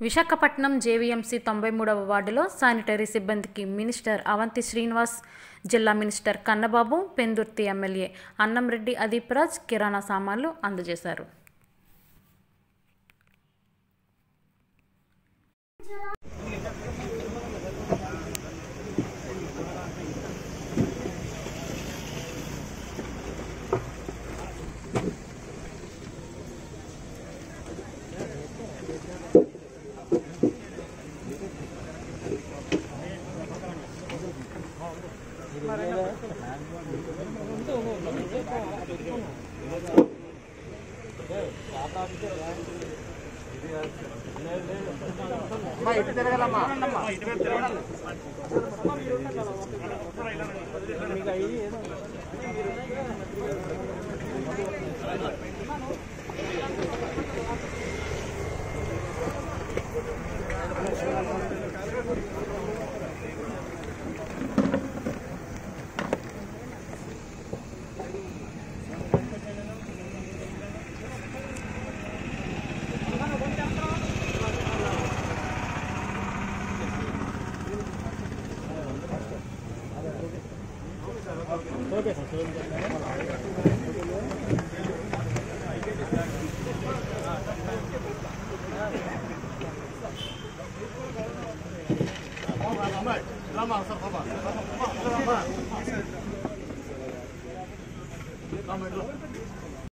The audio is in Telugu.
విశాఖపట్నం జేవీఎంసీ తొంభై మూడవ వార్డులో శానిటరీ సిబ్బందికి మినిస్టర్ అవంతి శ్రీనివాస్ జిల్లా మినిస్టర్ కన్నబాబు పెందుర్తి ఎమ్మెల్యే అన్నంరెడ్డి అదీప్రాజ్ కిరాణా సామాన్లు అందజేశారు Lama,